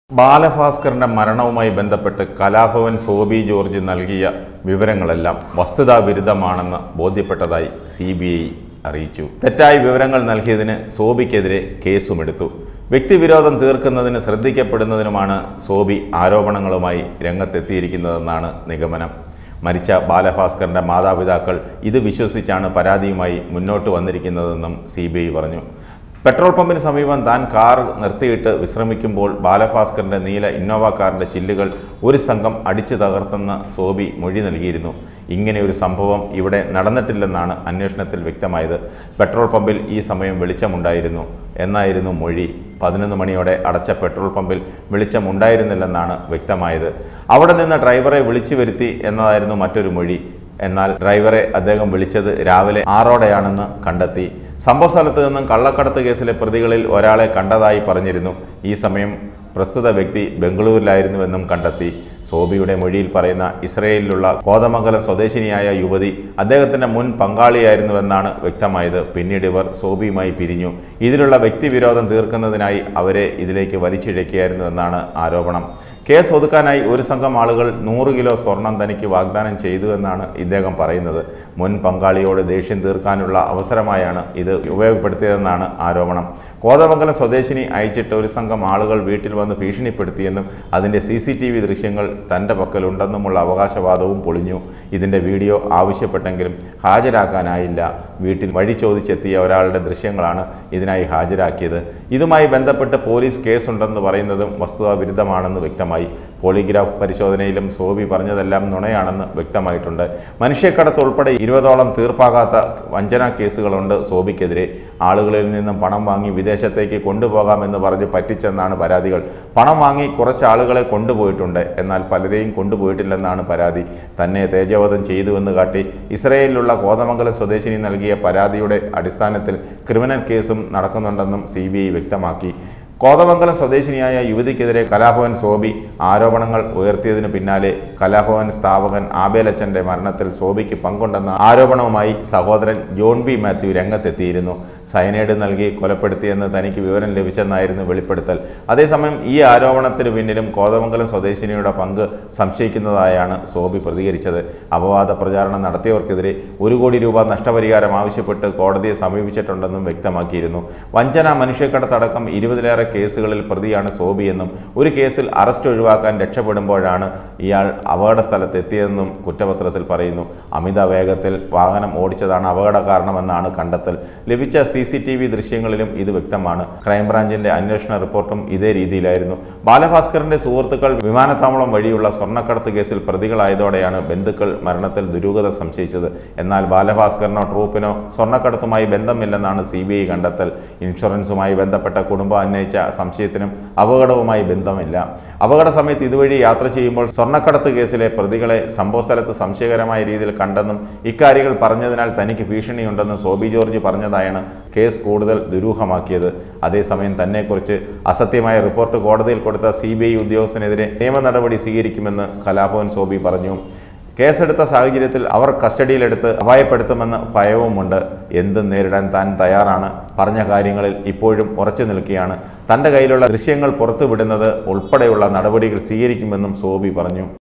ബാലഭാസ്കറിന്റെ മരണവുമായി ബന്ധപ്പെട്ട് കലാഭവൻ സോബി ജോർജ് നൽകിയ വിവരങ്ങളെല്ലാം വസ്തുതാവിരുദ്ധമാണെന്ന് ബോധ്യപ്പെട്ടതായി സി ബി ഐ അറിയിച്ചു തെറ്റായ വിവരങ്ങൾ നൽകിയതിന് സോബിക്കെതിരെ കേസുമെടുത്തു വ്യക്തിവിരോധം തീർക്കുന്നതിന് ശ്രദ്ധിക്കപ്പെടുന്നതിനുമാണ് സോബി ആരോപണങ്ങളുമായി രംഗത്തെത്തിയിരിക്കുന്നതെന്നാണ് നിഗമനം മരിച്ച ബാലഭാസ്കറിന്റെ മാതാപിതാക്കൾ ഇത് വിശ്വസിച്ചാണ് പരാതിയുമായി മുന്നോട്ട് വന്നിരിക്കുന്നതെന്നും സി പറഞ്ഞു പെട്രോൾ പമ്പിന് സമീപം താൻ കാർ നിർത്തിയിട്ട് വിശ്രമിക്കുമ്പോൾ ബാലഭാസ്കറിന്റെ നീല ഇന്നോവ കാറിന്റെ ചില്ലുകൾ ഒരു സംഘം അടിച്ചു തകർത്തെന്ന് സോബി മൊഴി നൽകിയിരുന്നു ഇങ്ങനെ ഒരു സംഭവം ഇവിടെ നടന്നിട്ടില്ലെന്നാണ് അന്വേഷണത്തിൽ വ്യക്തമായത് പെട്രോൾ പമ്പിൽ ഈ സമയം വെളിച്ചമുണ്ടായിരുന്നു എന്നായിരുന്നു മൊഴി പതിനൊന്ന് മണിയോടെ അടച്ച പെട്രോൾ പമ്പിൽ വെളിച്ചമുണ്ടായിരുന്നില്ലെന്നാണ് വ്യക്തമായത് അവിടെ നിന്ന് ഡ്രൈവറെ വിളിച്ചു വരുത്തി എന്നതായിരുന്നു മറ്റൊരു മൊഴി എന്നാൽ ഡ്രൈവറെ അദ്ദേഹം വിളിച്ചത് രാവിലെ ആറോടെയാണെന്ന് കണ്ടെത്തി സംഭവ സ്ഥലത്ത് നിന്നും കള്ളക്കടത്ത് കേസിലെ പ്രതികളിൽ ഒരാളെ കണ്ടതായി പറഞ്ഞിരുന്നു ഈ സമയം പ്രസ്തുത വ്യക്തി ബംഗളൂരിലായിരുന്നുവെന്നും കണ്ടെത്തി സോബിയുടെ മൊഴിയിൽ പറയുന്ന ഇസ്രയേലിലുള്ള കോതമംഗലം സ്വദേശിനിയായ യുവതി അദ്ദേഹത്തിന്റെ മുൻ പങ്കാളിയായിരുന്നുവെന്നാണ് വ്യക്തമായത് പിന്നീട് ഇവർ സോബിയുമായി പിരിഞ്ഞു ഇതിലുള്ള വ്യക്തിവിരോധം തീർക്കുന്നതിനായി അവരെ ഇതിലേക്ക് വലിച്ചിഴക്കുകയായിരുന്നുവെന്നാണ് ആരോപണം കേസ് ഒതുക്കാനായി ഒരു സംഘം ആളുകൾ നൂറ് കിലോ സ്വർണം തനിക്ക് വാഗ്ദാനം ചെയ്തു എന്നാണ് ഇദ്ദേഹം പറയുന്നത് മുൻ പങ്കാളിയോട് ദേഷ്യം തീർക്കാനുള്ള അവസരമായാണ് ഇത് ഉപയോഗപ്പെടുത്തിയതെന്നാണ് ആരോപണം കോതമംഗലം സ്വദേശിനി അയച്ചിട്ട് ഒരു സംഘം ആളുകൾ വീട്ടിൽ വന്ന് ഭീഷണിപ്പെടുത്തിയെന്നും അതിൻ്റെ സി സി ടി വി ദൃശ്യങ്ങൾ തൻ്റെ പക്കലുണ്ടെന്നുമുള്ള അവകാശവാദവും പൊളിഞ്ഞു ഇതിൻ്റെ വീഡിയോ ആവശ്യപ്പെട്ടെങ്കിലും ഹാജരാക്കാനായില്ല വീട്ടിൽ വഴി ചോദിച്ചെത്തിയ ഒരാളുടെ ദൃശ്യങ്ങളാണ് ഇതിനായി ഹാജരാക്കിയത് ഇതുമായി ബന്ധപ്പെട്ട് പോലീസ് കേസുണ്ടെന്ന് പറയുന്നതും വസ്തുതാവിരുദ്ധമാണെന്ന് വ്യക്തമായി പോളിഗ്രാഫ് പരിശോധനയിലും സോബി പറഞ്ഞതെല്ലാം നുണയാണെന്ന് വ്യക്തമായിട്ടുണ്ട് മനുഷ്യക്കടത്ത് ഉൾപ്പെടെ ഇരുപതോളം തീർപ്പാകാത്ത വഞ്ചനാ കേസുകളുണ്ട് സോബിക്കെതിരെ ആളുകളിൽ നിന്നും പണം വാങ്ങി വിദേശത്തേക്ക് കൊണ്ടുപോകാമെന്ന് പറഞ്ഞ് പറ്റിച്ചെന്നാണ് പരാതികൾ പണം വാങ്ങി കുറച്ച് ആളുകളെ കൊണ്ടുപോയിട്ടുണ്ട് എന്നാൽ പലരെയും കൊണ്ടുപോയിട്ടില്ലെന്നാണ് പരാതി തന്നെ തേജോവധം ചെയ്തുവെന്ന് കാട്ടി ഇസ്രയേലിലുള്ള കോതമംഗലം സ്വദേശിനി നൽകിയ പരാതിയുടെ അടിസ്ഥാനത്തിൽ ക്രിമിനൽ കേസും നടക്കുന്നുണ്ടെന്നും സി വ്യക്തമാക്കി കോതമംഗലം സ്വദേശിനിയായ യുവതിക്കെതിരെ കലാഭവൻ സോബി ആരോപണങ്ങൾ ഉയർത്തിയതിനു പിന്നാലെ കലാഭവൻ സ്ഥാപകൻ ആബേലച്ചന്റെ മരണത്തിൽ സോബിക്ക് പങ്കുണ്ടെന്ന ആരോപണവുമായി സഹോദരൻ ജോൺ ബി മാത്യു രംഗത്തെത്തിയിരുന്നു സയനൈഡ് നൽകി കൊലപ്പെടുത്തിയെന്ന് തനിക്ക് വിവരം ലഭിച്ചെന്നായിരുന്നു വെളിപ്പെടുത്തൽ അതേസമയം ഈ ആരോപണത്തിന് പിന്നിലും കോതമംഗലം സ്വദേശിനിയുടെ പങ്ക് സംശയിക്കുന്നതായാണ് സോബി പ്രതികരിച്ചത് അപവാദ പ്രചാരണം നടത്തിയവർക്കെതിരെ ഒരു കോടി രൂപ നഷ്ടപരിഹാരം ആവശ്യപ്പെട്ട് കോടതിയെ സമീപിച്ചിട്ടുണ്ടെന്നും വ്യക്തമാക്കിയിരുന്നു വഞ്ചന മനുഷ്യക്കടത്തടക്കം ഇരുപതിലേറെ കേസുകളിൽ പ്രതിയാണ് സോബി എന്നും ഒരു കേസിൽ അറസ്റ്റ് ഒഴിവാക്കാൻ രക്ഷപ്പെടുമ്പോഴാണ് ഇയാൾ അപകട സ്ഥലത്ത് എത്തിയതെന്നും കുറ്റപത്രത്തിൽ പറയുന്നു അമിത വേഗത്തിൽ വാഹനം ഓടിച്ചതാണ് അപകട കാരണമെന്നാണ് കണ്ടെത്തൽ ലഭിച്ച സി സി ടി വി ദൃശ്യങ്ങളിലും ഇത് വ്യക്തമാണ് ക്രൈംബ്രാഞ്ചിന്റെ അന്വേഷണ റിപ്പോർട്ടും ഇതേ രീതിയിലായിരുന്നു ബാലഭാസ്കറിന്റെ സുഹൃത്തുക്കൾ വിമാനത്താവളം വഴിയുള്ള സ്വർണ്ണക്കടത്ത് കേസിൽ പ്രതികളായതോടെയാണ് ബന്ധുക്കൾ മരണത്തിൽ ദുരൂഹത സംശയിച്ചത് എന്നാൽ ബാലഭാസ്കറിനോ ട്രൂപ്പിനോ സ്വർണ്ണക്കടത്തുമായി ബന്ധമില്ലെന്നാണ് സി ബി ഐ കണ്ടെത്തൽ ഇൻഷുറൻസുമായി ബന്ധപ്പെട്ട കുടുംബം ഉന്നയിച്ച സംശയത്തിനും അപകടവുമായി ബന്ധമില്ല അപകട സമയത്ത് ഇതുവഴി യാത്ര ചെയ്യുമ്പോൾ സ്വർണ്ണക്കടത്ത് കേസിലെ പ്രതികളെ സംഭവസ്ഥലത്ത് സംശയകരമായ രീതിയിൽ കണ്ടെന്നും ഇക്കാര്യങ്ങൾ പറഞ്ഞതിനാൽ തനിക്ക് ഭീഷണിയുണ്ടെന്ന് സോബി ജോർജ് പറഞ്ഞതായാണ് കേസ് കൂടുതൽ ദുരൂഹമാക്കിയത് അതേസമയം തന്നെക്കുറിച്ച് അസത്യമായ റിപ്പോർട്ട് കോടതിയിൽ കൊടുത്ത സി ബി ഐ ഉദ്യോഗസ്ഥനെതിരെ നിയമ നടപടി സ്വീകരിക്കുമെന്ന് കലാഭവൻ സോബി പറഞ്ഞു കേസെടുത്ത സാഹചര്യത്തിൽ അവർ കസ്റ്റഡിയിലെടുത്ത് അപായപ്പെടുത്തുമെന്ന് ഭയവുമുണ്ട് എന്തും നേരിടാൻ താൻ തയ്യാറാണ് പറഞ്ഞ കാര്യങ്ങളിൽ ഇപ്പോഴും ഉറച്ചു നിൽക്കുകയാണ് തൻ്റെ കയ്യിലുള്ള ദൃശ്യങ്ങൾ പുറത്തുവിടുന്നത് ഉൾപ്പെടെയുള്ള നടപടികൾ സ്വീകരിക്കുമെന്നും സോബി പറഞ്ഞു